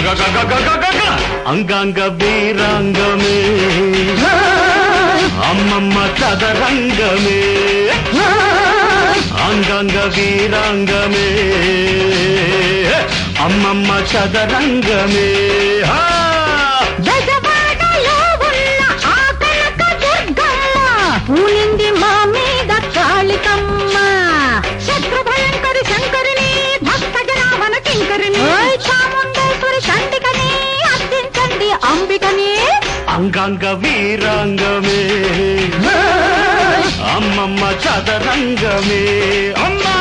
గగగగగగగగ. అంగాంగ వీరాంగమే అమ్మమ్మ చదరంగమే అంగాంగ వీరాంగమే అమ్మమ్మ చదరంగమే ఆ! బెజవాడలో ఉన్న ఆ కనక దుర్గమ్మ పూనింది మా మీద కాళికమ్మ శత్రు భయంకరి శంకరిని భక్త జనాభన కింకరిని చాముండేశ్వరి చండికని అర్థించండి అంబికని అంగాంగ వీరాంగమే అమ్మమ్మ చదరంగమే అమ్మా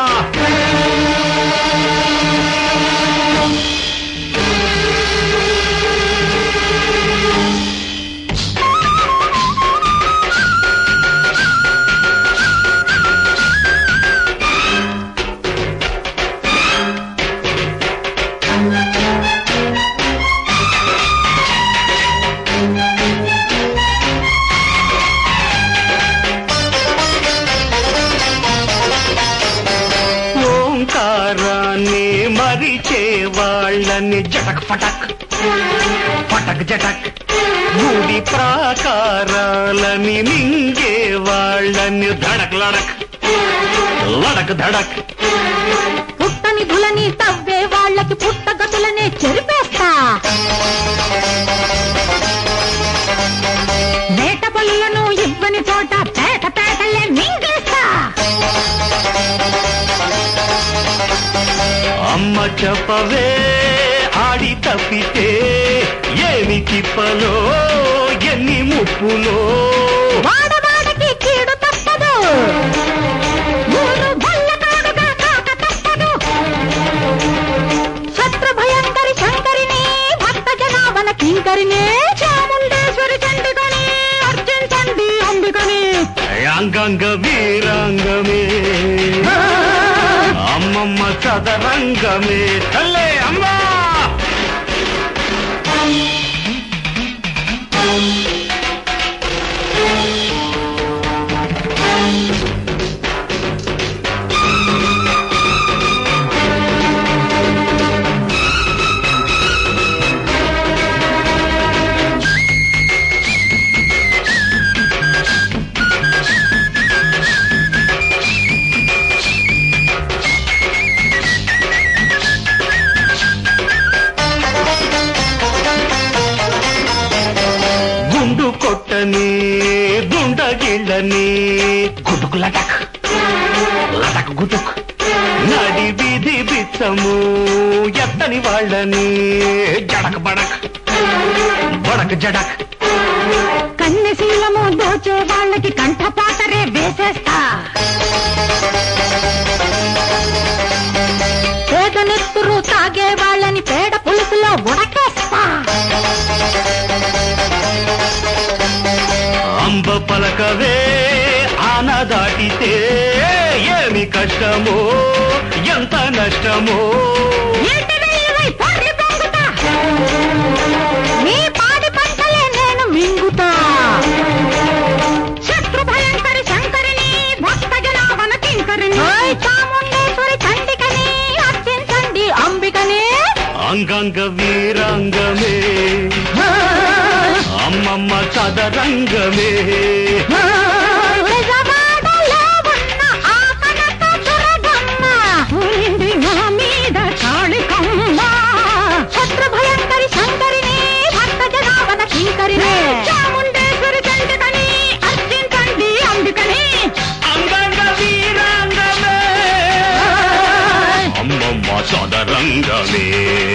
ఓంకారాన్ని మరిచే వాళ్ళని జటక్ ఫటక్ ఫటక్ జటక్ గుడి ప్రాకారాలని మింగే వాళ్ళని ధడక్ లడక్ లడక్ ధడక్ పుట్టని ధులని తవ్వే వాళ్ళకి పుట్టగతులనే చెరిపేస్తా వేట పళ్ళను ఇవ్వని చోట పేట పేటలే మింగేస్తా అమ్మ చెప్పవే ఆడి తప్పితే ఏమి తిప్పలో ఎన్ని ముప్పులో వాడవాడకి కీడు తప్పదు ఊరు భల్లకాడుగా కాక తప్పదు శత్రు భయంకరి శంకరిని భక్త జనాభన కింకరిని చాముండేశ్వరి చండికని అర్జించండి అంబికని అంగంగ వీరాంగమే అమ్మమ్మ చదరంగమే తల్లే అమ్మా గుండు కొట్టని గుండగిళ్ళని గుటుకు లటక్ లటక్ గుటుక్ నడి వీధి బిచ్చము ఎత్తని వాళ్ళని జడక్ బడక్ బడక్ జడక్ కన్నెశీలము దోచే వాళ్ళకి కంఠపాటరే వేసేస్తా పేద నెత్తురు తాగే వాళ్ళని పేడ పులుసులో ఉడకేస్తా అంబ పలకవే ఆన దాటితే ఏమి కష్టమో ఎంత నష్టమో నీటి వెల్లువై పొర్లి పొంగుతా నీ పాడి పంటలే నేను మింగుతా శత్రు భయంకరి శంకరిని భక్త జనాభన కింకరిని చాముండేశ్వరి చండికని అర్చించండి అంబికని అంగంగ వీరాంగమే అమ్మమ్మ చదరంగమే బెజవాడలో ఉన్న ఆ కనక దుర్గమ్మ ఉంది నా మీద కాళికమ్మ శత్రు భయంకరి శంకరిని భక్త జనాభన కింకరిని చాముండేశ్వరి చండికని అర్చించండి అంబికని అంగంగ వీరాంగమే అమ్మమ్మ చదరంగమే